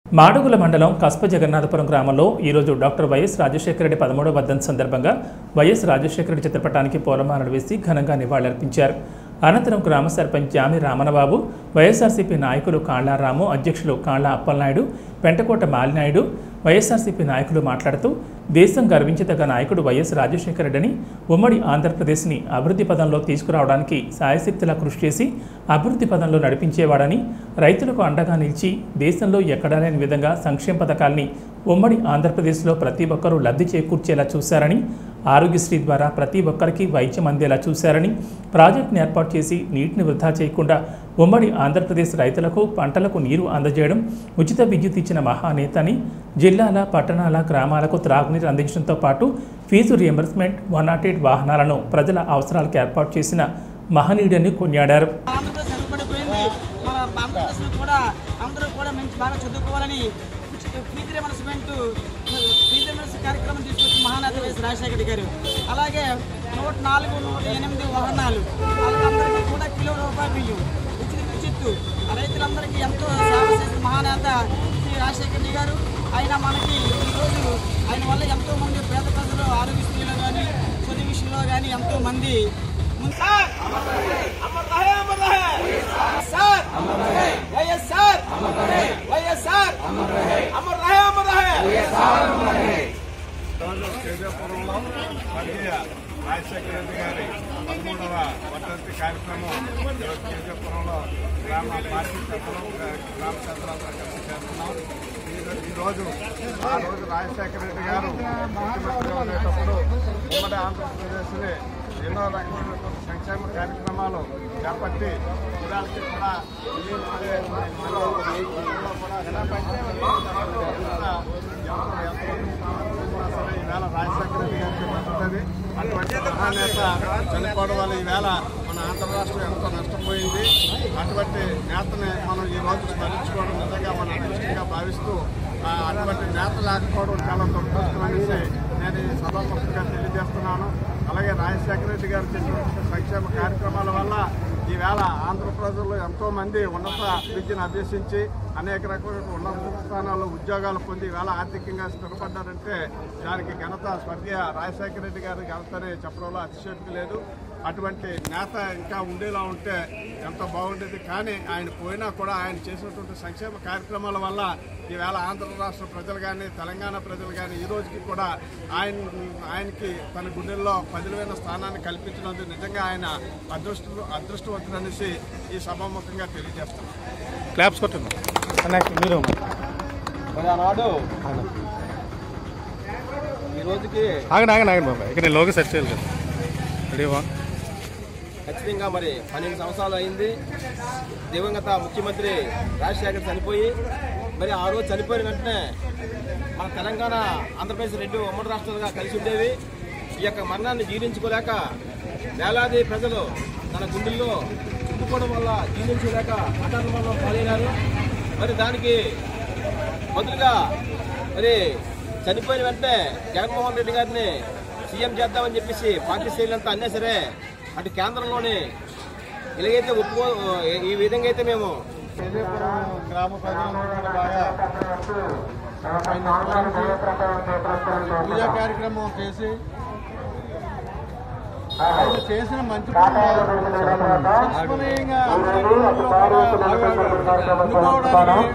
మాడుగుల మండలం కస్ప జగన్నాథపురం గ్రామంలో ఈరోజు డాక్టర్ వైఎస్ రాజశేఖర రెడ్డి పదమూడవ వర్ధంతి సందర్భంగా వైఎస్ రాజశేఖర రెడ్డి చిత్రపటానికి పూలమాలలు వేసి ఘనంగా నివాళులర్పించారు అనంతరం గ్రామ సర్పంచ్ జామి రామనబాబు వైఎస్ఆర్సీపీ నాయకులు కాళ్ళ రాము అధ్యక్షులు కాళ్ళ అప్పలనాయుడు పెంటకోట మాలినాయుడు వైఎస్ఆర్సీపీ నాయకులు మాట్లాడుతూ దేశం గర్వించదగ్గ నాయకుడు వైఎస్ రాజశేఖర రెడ్డిని ఉమ్మడి ఆంధ్రప్రదేశ్ని అభివృద్ధి పదంలో తీసుకురావడానికి సాయశక్తిలా కృషి చేసి అభివృద్ధి పదంలో నడిపించేవాడని రైతులకు అండగా నిలిచి దేశంలో ఎక్కడా లేని విధంగా సంక్షేమ పథకాల్ని ఉమ్మడి ఆంధ్రప్రదేశ్లో ప్రతి ఒక్కరూ లబ్ధి చేకూర్చేలా చూశారని ఆరోగ్యశ్రీ ద్వారా ప్రతి ఒక్కరికి వైద్యం అందేలా చూశారని ప్రాజెక్టును ఏర్పాటు చేసి నీటిని వృధా చేయకుండా ఉమ్మడి ఆంధ్రప్రదేశ్ రైతులకు పంటలకు నీరు అందజేయడం ఉచిత విద్యుత్ ఇచ్చిన మహానేత అని జిల్లాల పట్టణాల గ్రామాలకు త్రాగునీరు అందించడంతో పాటు fee reimbursement one not eight వాహనాలను ప్రజల అవసరాలకు ఏర్పాటు చేసిన మహనీయుడని కొనియాడారు ఆంధ్రప్రదేశ్ వెనుకబడిపోయింది మన ఆంధ్రప్రదేశ్లో కూడా అందరూ కూడా మంచి బాగా చదువుకోవాలని ఫీజు రిమర్స్మెంట్ ఫీజు రిమర్స్ కార్యక్రమం తీసుకొచ్చి మహానేత వైఎస్ రాజశేఖర రెడ్డి గారు అలాగే నూట నాలుగు నూట ఎనిమిది వాహనాలు వాళ్ళందరికీ కూడా కిలో రూపాయలు బియ్యం ఉచిత విద్యుత్తు రైతులందరికీ ఎంతో సేవ చేసిన మహానేత శ్రీ రాజశేఖర రెడ్డి గారు ఆయన మనకి ఈరోజు ఆయన వల్ల ఎంతో మంది పేద ప్రజలు ఆరోగ్యశ్రీలో కానీ చదువు విషయంలో కానీ ఎంతో మంది ముందు అమర్ రహే అమర్ రహే సార్ వైఎస్ఆర్ వైఎస్ఆర్ అమర్ రహే అమర్ రహే రోజు కేజీపురంలో స్వర్గీయ రాజశేఖర రెడ్డి గారి పదమూడవ వర్ధంతి కార్యక్రమం ఈరోజు కేజీపురంలో గ్రామ పార్టీ సభ్యులు గ్రామ సభ్యులందరూ కలిసి చేస్తున్నాం ఈ- ఈరోజు ఆ రోజు రాజశేఖర రెడ్డి గారు ముఖ్యమంత్రిగా ఉండేటప్పుడు ఉమ్మడి ఆంధ్రప్రదేశ్ని ఎన్నో రకమైనటువంటి సంక్షేమ కార్యక్రమాలు చేపట్టి ఇవాళకి కూడా ఈ మనలో కూడా ఎవరు ఎంతమంది ఉన్నా సరే ఈవేళ రాజశేఖర రెడ్డి గారికి పడుతుంది అటువంటి మహానేత చనిపోవడం వల్ల ఈవేళ మన ఆంధ్ర రాష్ట్రం ఎంతో నష్టపోయింది అటువంటి నేతని మనం ఈ రోజు స్మరించుకోవడం నిజంగా మన అదృష్టంగా భావిస్తూ ఆ, అటువంటి నేత లేకపోవడం చాలా దురదృష్టం అనేసి నేను ఈ సభాముఖంగా తెలియజేస్తున్నాను అలాగే రాజశేఖర రెడ్డి గారు చేసినటువంటి సంక్షేమ కార్యక్రమాల వల్ల ఈవేళ ఆంధ్ర ప్రజలు ఎంతో మంది ఉన్నత విద్యను అభ్యసించి అనేక రకమైన ఉన్నత స్థానాల్లో ఉద్యోగాలు పొంది ఈవేళ ఆర్థికంగా స్థిరపడ్డారంటే దానికి ఘనత స్వర్గీయ రాజశేఖర రెడ్డి గారి ఘనతని చెప్పడంలో అతిశయోక్తి లేదు అటువంటి నేత ఇంకా ఉండేలా ఉంటే ఎంతో బాగుండేది కానీ ఆయన పోయినా కూడా ఆయన చేసినటువంటి సంక్షేమ కార్యక్రమాల వల్ల ఈవేళ ఆంధ్ర రాష్ట్ర ప్రజలు కానీ తెలంగాణ ప్రజలు కానీ ఈ రోజుకి కూడా ఆయన ఆయనకి తన గుండెల్లో పదిలమైన స్థానాన్ని కల్పించినందుకు నిజంగా ఆయన అదృష్ట అదృష్టవంతుడనేసి ఈ సభాముఖంగా తెలియజేస్తున్నాం క్లాప్స్ కొట్టండి అన్న మీరు మరి ఆనాడు ఈ రోజుకి ఆగండి ఆగండి ఆగండి బాబాయ్ ఇక్కడ నేను లోకి సెర్చ్ చేయాలి కదా రెడీవా ఖచ్చితంగా మరి పన్నెండు సంవత్సరాలు అయింది దివంగత ముఖ్యమంత్రి రాజశేఖర్ చనిపోయి మరి ఆ రోజు చనిపోయిన వెంటనే మన తెలంగాణ ఆంధ్రప్రదేశ్ రెండు ఉమ్మడి రాష్ట్రాలుగా కలిసి ఉండేవి ఈ యొక్క మరణాన్ని జీర్ణించుకోలేక వేలాది ప్రజలు తన గుండెల్లో చుట్టుకోవడం వల్ల జీర్ణించుకోలేక హఠాత్ మరణం పాలైనారు మరి దానికి బదులుగా మరి చనిపోయిన వెంటనే జగన్మోహన్ రెడ్డి గారిని సీఎం చేద్దామని చెప్పేసి పార్టీ శ్రేణులంతా అన్నా సరే అటు కేంద్రంలోని ఇలాగైతే ఒప్పుకో ఈ విధంగా అయితే మేము గ్రామ ప్రజలందరూ బాగా పూజా కార్యక్రమం చేసి ఆయన చేసిన మంచి పనులు సంస్మరణీయంగా అందరూ కూడా అనుకోవడానికి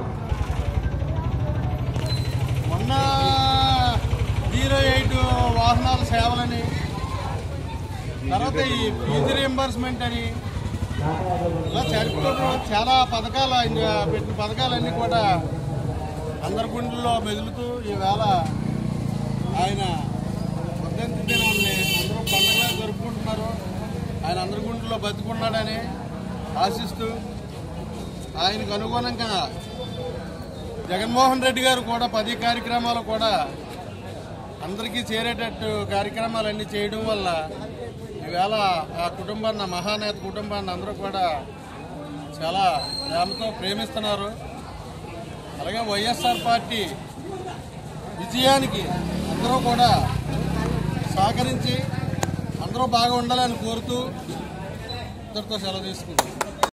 మొన్న జీరో ఎయిట్ వాహనాల సేవలని తర్వాత ఈ ఫీజు రియంబర్స్మెంట్ అని ఇలా చరిత్రలో చాలా పథకాలు ఆయన పెట్టిన పథకాలన్నీ కూడా అందరి గుండెల్లో మెదులుతూ ఈవేళ ఆయన వర్ధంతి దినాన్ని అందరూ పండుగగా జరుపుకుంటున్నారు ఆయన అందరి గుండెల్లో బతుకున్నాడని ఆశిస్తూ ఆయనకు అనుగుణంగా జగన్మోహన్ రెడ్డి గారు కూడా పది కార్యక్రమాలు కూడా అందరికీ చేరేటట్టు కార్యక్రమాలన్నీ చేయడం వల్ల ఈవేళ ఆ కుటుంబాన్ని ఆ మహానేత కుటుంబాన్ని అందరూ కూడా చాలా ప్రేమతో ప్రేమిస్తున్నారు అలాగే వైఎస్ఆర్ పార్టీ విజయానికి అందరూ కూడా సహకరించి అందరూ బాగా ఉండాలని కోరుతూ ఇద్దరితో సెలవు తీసుకుంటాం